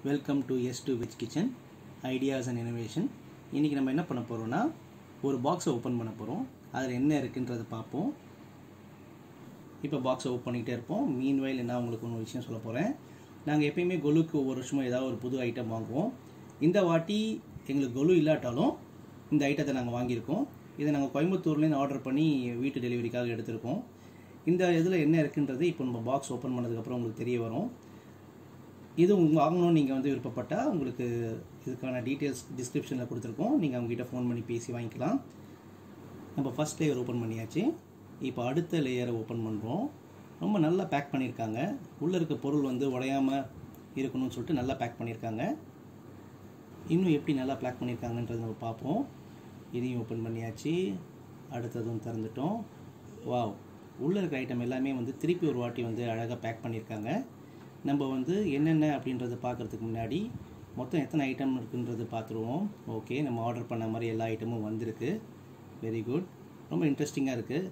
welcome to S to which kitchen ideas and innovation இன்றைக்கி நம்ம என்ன பண்ண போகிறோம்னா ஒரு பாக்ஸை ஓப்பன் பண்ண போகிறோம் அதில் என்ன இருக்குன்றதை பார்ப்போம் இப்போ பாக்ஸை ஓப்பன் பண்ணிகிட்டே இருப்போம் மீன் வயல் நான் உங்களுக்கு ஒரு விஷயம் சொல்ல போகிறேன் நாங்கள் எப்பயுமே கொலுக்கு ஒவ்வொரு வருஷமும் ஏதாவது ஒரு புது ஐட்டம் வாங்குவோம் இந்த வாட்டி எங்களுக்கு கொலு இல்லாட்டாலும் இந்த ஐட்டத்தை நாங்கள் வாங்கியிருக்கோம் இதை நாங்கள் கோயம்புத்தூர்லேருந்து ஆர்டர் பண்ணி வீட்டு டெலிவரிக்காக எடுத்திருக்கோம் இந்த இதில் என்ன இருக்குன்றது இப்போ நம்ம பாக்ஸ் ஓப்பன் பண்ணதுக்கப்புறம் உங்களுக்கு தெரிய வரும் இது உங்க வாங்கணும்னு நீங்கள் வந்து விருப்பப்பட்டால் உங்களுக்கு இதுக்கான டீட்டெயில்ஸ் டிஸ்கிரிப்ஷனில் கொடுத்துருக்கோம் நீங்கள் அவங்ககிட்ட ஃபோன் பண்ணி பேசி வாங்கிக்கலாம் நம்ம ஃபஸ்ட் லேயர் ஓப்பன் பண்ணியாச்சு இப்போ அடுத்த லேயரை ஓப்பன் பண்ணுறோம் ரொம்ப நல்லா பேக் பண்ணியிருக்காங்க உள்ளே இருக்க பொருள் வந்து உடையாமல் இருக்கணும்னு சொல்லிட்டு நல்லா பேக் பண்ணியிருக்காங்க இன்னும் எப்படி நல்லா பேக் பண்ணியிருக்காங்கன்றது நம்ம பார்ப்போம் இதையும் ஓப்பன் பண்ணியாச்சு அடுத்ததும் திறந்துட்டோம் வாவ் உள்ளே இருக்க ஐட்டம் எல்லாமே வந்து திருப்பி ஒரு வாட்டி வந்து அழகாக பேக் பண்ணியிருக்காங்க நம்ம வந்து என்னென்ன அப்படின்றத பார்க்குறதுக்கு முன்னாடி மொத்தம் எத்தனை ஐட்டம் இருக்குன்றது பார்த்துருவோம் ஓகே நம்ம ஆர்டர் பண்ண மாதிரி எல்லா ஐட்டமும் வந்திருக்கு வெரி குட் ரொம்ப இன்ட்ரெஸ்டிங்காக இருக்குது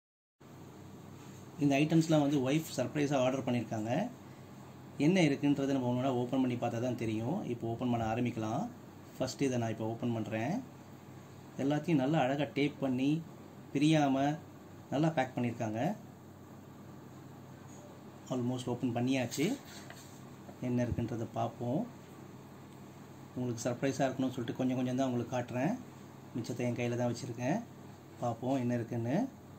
இந்த ஐட்டம்ஸ்லாம் வந்து ஒய்ஃப் சர்ப்ரைஸாக ஆர்டர் பண்ணியிருக்காங்க என்ன இருக்குன்றதை நம்ம ஒன்றா ஓப்பன் பண்ணி பார்த்தா தான் தெரியும் இப்போ ஓப்பன் பண்ண ஆரம்பிக்கலாம் ஃபஸ்ட்டு இதை நான் இப்போ ஓப்பன் பண்ணுறேன் எல்லாத்தையும் நல்லா அழகாக டேப் பண்ணி பிரியாமல் நல்லா பேக் பண்ணியிருக்காங்க ஆல்மோஸ்ட் ஓப்பன் பண்ணியாச்சு என்ன இருக்குன்றதை பார்ப்போம் உங்களுக்கு சர்ப்ரைஸாக இருக்கணும்னு சொல்லிட்டு கொஞ்சம் கொஞ்சம் தான் உங்களுக்கு காட்டுறேன் மிச்சத்தை என் கையில் தான் வச்சுருக்கேன் பார்ப்போம் என்ன இருக்குன்னு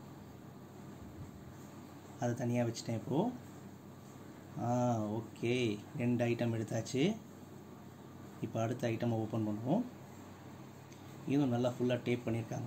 அதை தனியாக வச்சுட்டேன் இப்போது ஆ ஓகே ரெண்டு ஐட்டம் எடுத்தாச்சு இப்போ அடுத்த ஐட்டம் ஓப்பன் பண்ணுவோம் இதுவும் நல்லா ஃபுல்லாக டேப் பண்ணியிருக்காங்க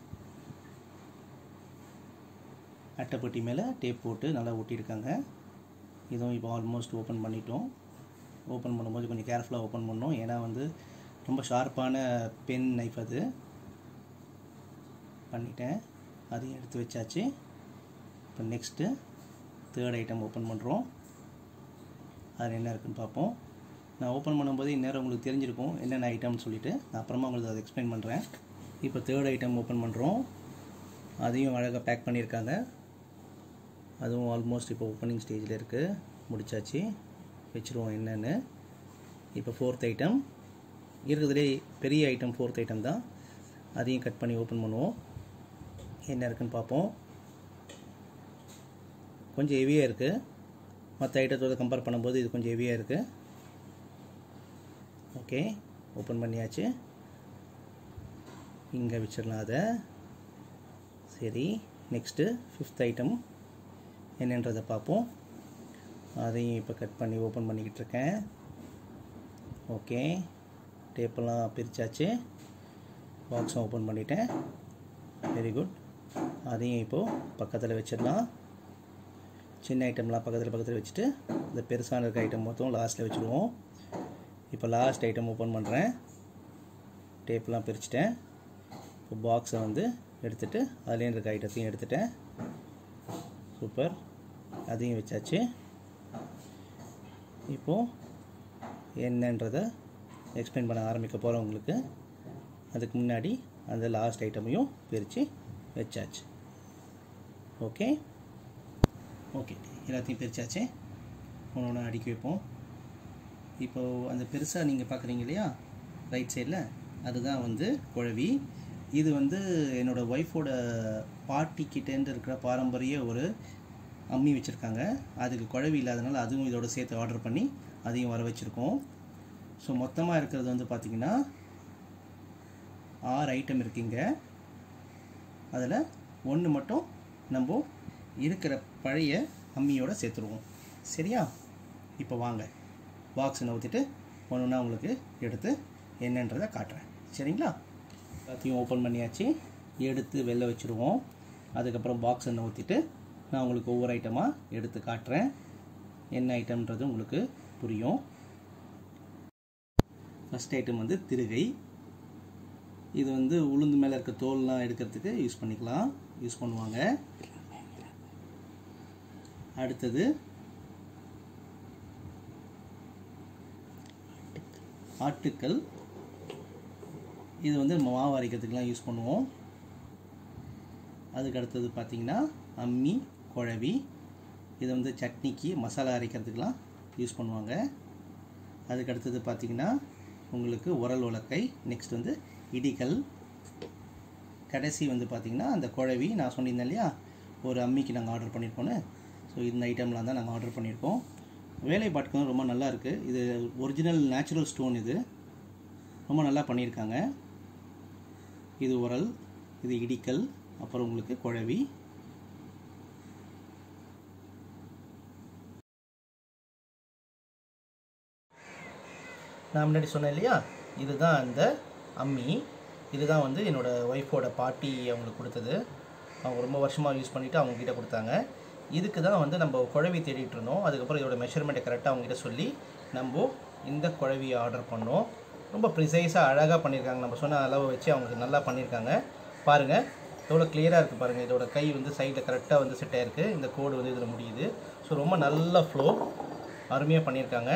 அட்டைப்பட்டி மேலே டேப் போட்டு நல்லா ஒட்டியிருக்காங்க இதுவும் இப்போ ஆல்மோஸ்ட் ஓப்பன் பண்ணிட்டோம் ஓப்பன் பண்ணும்போது கொஞ்சம் கேர்ஃபுல்லாக ஓப்பன் பண்ணோம் ஏன்னா வந்து ரொம்ப ஷார்ப்பான பென் நைஃப் அது பண்ணிட்டேன் அதையும் எடுத்து வச்சாச்சு இப்போ நெக்ஸ்ட்டு தேர்ட் ஐட்டம் ஓப்பன் பண்ணுறோம் அதில் என்ன இருக்குன்னு பார்ப்போம் நான் ஓப்பன் பண்ணும்போது இந்நேரம் உங்களுக்கு தெரிஞ்சிருக்கும் என்னென்ன ஐட்டம்னு சொல்லிவிட்டு நான் அப்புறமா உங்களுக்கு அதை எக்ஸ்பிளைன் பண்ணுறேன் இப்போ தேர்ட் ஐட்டம் ஓப்பன் பண்ணுறோம் அதையும் அழகாக பேக் பண்ணியிருக்காங்க அதுவும் ஆல்மோஸ்ட் இப்போ ஓப்பனிங் ஸ்டேஜில் இருக்குது முடிச்சாச்சு வச்சுருவோம் என்னென்னு இப்போ ஃபோர்த் ஐட்டம் இருக்கிறதுலே பெரிய ஐட்டம் ஃபோர்த் ஐட்டம் தான் அதையும் கட் பண்ணி ஓப்பன் பண்ணுவோம் என்ன இருக்குன்னு பார்ப்போம் கொஞ்சம் ஹெவியாக இருக்குது மற்ற ஐட்டத்தோட கம்பேர் பண்ணும்போது இது கொஞ்சம் ஹெவியாக இருக்குது ஓகே ஓப்பன் பண்ணியாச்சு இங்கே வச்சிடலாம் அதை சரி நெக்ஸ்ட்டு ஃபிஃப்த் ஐட்டம் என்னன்றதை பார்ப்போம் அதையும் இப்போ கட் பண்ணி ஓப்பன் பண்ணிக்கிட்டு இருக்கேன் ஓகே டேப்பெல்லாம் பிரித்தாச்சு பாக்ஸும் ஓப்பன் பண்ணிட்டேன் வெரி குட் அதையும் இப்போது பக்கத்தில் வச்சிடலாம் சின்ன ஐட்டம்லாம் பக்கத்தில் பக்கத்தில் வச்சுட்டு இந்த பெருசான இருக்க ஐட்டம் மொத்தம் லாஸ்ட்டில் வச்சுருவோம் இப்போ லாஸ்ட் ஐட்டம் ஓப்பன் பண்ணுறேன் டேப்லாம் பிரிச்சுட்டேன் இப்போ பாக்ஸை வந்து எடுத்துகிட்டு அதுலேயும் இருக்க ஐட்டத்தையும் எடுத்துட்டேன் சூப்பர் அதையும் வச்சாச்சு இப்போது என்னன்றதை எக்ஸ்பிளைன் பண்ண ஆரம்பிக்க போகிறோம் உங்களுக்கு அதுக்கு முன்னாடி அந்த லாஸ்ட் ஐட்டமையும் பிரித்து வச்சாச்சு ஓகே ஓகே எல்லாத்தையும் பிரித்தாச்சு ஒன்று ஒன்று அடுக்கி வைப்போம் இப்போது அந்த பெருசாக நீங்கள் பார்க்குறீங்க இல்லையா ரைட் சைடில் அதுதான் வந்து குழவி இது வந்து என்னோடய ஒய்ஃபோட பாட்டிக்கிட்டேருந்து இருக்கிற பாரம்பரிய ஒரு அம்மி வச்சுருக்காங்க அதுக்கு குழவி இல்லாதனால அதுவும் இதோட சேர்த்து ஆர்டர் பண்ணி அதையும் வர வச்சுருக்கோம் ஸோ மொத்தமாக இருக்கிறது வந்து பார்த்திங்கன்னா ஆறு ஐட்டம் இருக்குங்க அதில் ஒன்று மட்டும் நம்ம இருக்கிற பழைய அம்மியோட சேர்த்துருவோம் சரியா இப்போ வாங்க பாக்ஸை நவுத்திட்டு ஒன்று ஒன்றா உங்களுக்கு எடுத்து என்னன்றதை காட்டுறேன் சரிங்களா எல்லாத்தையும் ஓப்பன் பண்ணியாச்சு எடுத்து வெளில வச்சுருவோம் அதுக்கப்புறம் பாக்ஸை நவுத்திட்டு நான் உங்களுக்கு ஒவ்வொரு ஐட்டமாக எடுத்து காட்டுறேன் என்ன ஐட்டம்ன்றது உங்களுக்கு புரியும் ஃபஸ்ட் ஐட்டம் வந்து திருகை இது வந்து உளுந்து மேலே இருக்க தோல்லாம் எடுக்கிறதுக்கு யூஸ் பண்ணிக்கலாம் யூஸ் பண்ணுவாங்க அடுத்தது ஆட்டுக்கல் இது வந்து மாவு அரைக்கிறதுக்கெலாம் யூஸ் பண்ணுவோம் அதுக்கு அடுத்தது பார்த்திங்கன்னா அம்மி குழவி இது வந்து சட்னிக்கு மசாலா அரைக்கிறதுக்கெலாம் யூஸ் பண்ணுவாங்க அதுக்கு அடுத்தது பார்த்தீங்கன்னா உங்களுக்கு உரல் உலக்கை நெக்ஸ்ட் வந்து இடிக்கல் கடைசி வந்து பார்த்திங்கன்னா அந்த குழவி நான் சொல்லியிருந்தேன் இல்லையா ஒரு அம்மிக்கு நாங்கள் ஆர்டர் பண்ணியிருக்கோன்னு ஸோ இந்த ஐட்டம்லாம் தான் நாங்கள் ஆர்டர் பண்ணியிருக்கோம் வேலைப்பாட்டுக்கும் ரொம்ப நல்லா இருக்குது இது ஒரிஜினல் நேச்சுரல் ஸ்டோன் இது ரொம்ப நல்லா பண்ணியிருக்காங்க இது உரல் இது இடிக்கல் அப்புறம் உங்களுக்கு குழவி நான் முன்னாடி சொன்னேன் இல்லையா இதுதான் அந்த அம்மி இதுதான் வந்து என்னோடய ஒய்ஃபோட பாட்டி அவங்களுக்கு கொடுத்தது அவங்க ரொம்ப வருஷமாக யூஸ் பண்ணிவிட்டு அவங்கக்கிட்ட கொடுத்தாங்க இதுக்கு தான் வந்து நம்ம குழவி தேடிட்டு இருந்தோம் அதுக்கப்புறம் இதோட மெஷர்மெண்ட்டை கரெக்டாக அவங்ககிட்ட சொல்லி நம்ம இந்த குழவியை ஆர்டர் பண்ணோம் ரொம்ப ப்ரிசைஸாக அழகாக பண்ணியிருக்காங்க நம்ம சொன்ன அளவை வச்சு அவங்க நல்லா பண்ணியிருக்காங்க பாருங்கள் எவ்வளோ கிளியராக இருக்குது பாருங்கள் இதோட கை வந்து சைடில் கரெக்டாக வந்து செட் ஆயிருக்கு இந்த கோடு வந்து இதில் முடியுது ஸோ ரொம்ப நல்ல ஃப்ளோ அருமையாக பண்ணியிருக்காங்க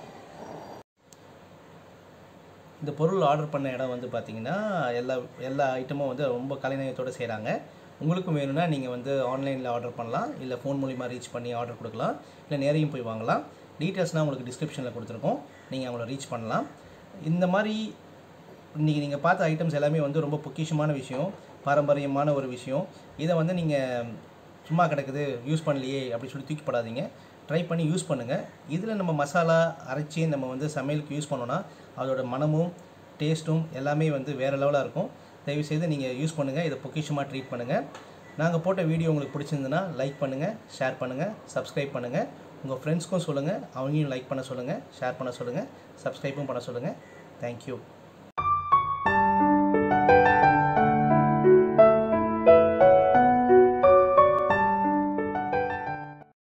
இந்த பொருள் ஆர்டர் பண்ண இடம் வந்து பார்த்திங்கன்னா எல்லா எல்லா ஐட்டமும் வந்து ரொம்ப கலைநயத்தோடு செய்கிறாங்க உங்களுக்கும் வேணும்னா நீங்கள் வந்து ஆன்லைனில் ஆர்டர் பண்ணலாம் இல்லை ஃபோன் மூலிமா ரீச் பண்ணி ஆர்டர் கொடுக்கலாம் இல்லை நேரையும் போய் வாங்கலாம் டீட்டெயில்ஸ்னால் உங்களுக்கு டிஸ்கிரிப்ஷனில் கொடுத்துருக்கோம் நீங்கள் அவங்கள ரீச் பண்ணலாம் இந்த மாதிரி இன்றைக்கி நீங்கள் பார்த்த ஐட்டம்ஸ் எல்லாமே வந்து ரொம்ப பொக்கிஷமான விஷயம் பாரம்பரியமான ஒரு விஷயம் இதை வந்து நீங்கள் சும்மா கிடக்குது யூஸ் பண்ணலையே அப்படி சொல்லி தூக்கி போடாதீங்க ட்ரை பண்ணி யூஸ் பண்ணுங்கள் இதில் நம்ம மசாலா அரைச்சி நம்ம வந்து சமையலுக்கு யூஸ் பண்ணோன்னா அதோட மனமும் டேஸ்ட்டும் எல்லாமே வந்து வேறு லெவலாக இருக்கும் தயவுசெய்து நீங்கள் யூஸ் பண்ணுங்கள் இதை பொக்கிஷமாக ட்ரீட் பண்ணுங்கள் நாங்கள் போட்ட வீடியோ உங்களுக்கு பிடிச்சிருந்துன்னா லைக் பண்ணுங்கள் ஷேர் பண்ணுங்கள் சப்ஸ்கிரைப் பண்ணுங்கள் உங்கள் ஃப்ரெண்ட்ஸ்க்கும் சொல்லுங்கள் அவங்களையும் லைக் பண்ண சொல்லுங்கள் ஷேர் பண்ண சொல்லுங்கள் சப்ஸ்கிரைப்பும் பண்ண சொல்லுங்கள் தேங்க்யூ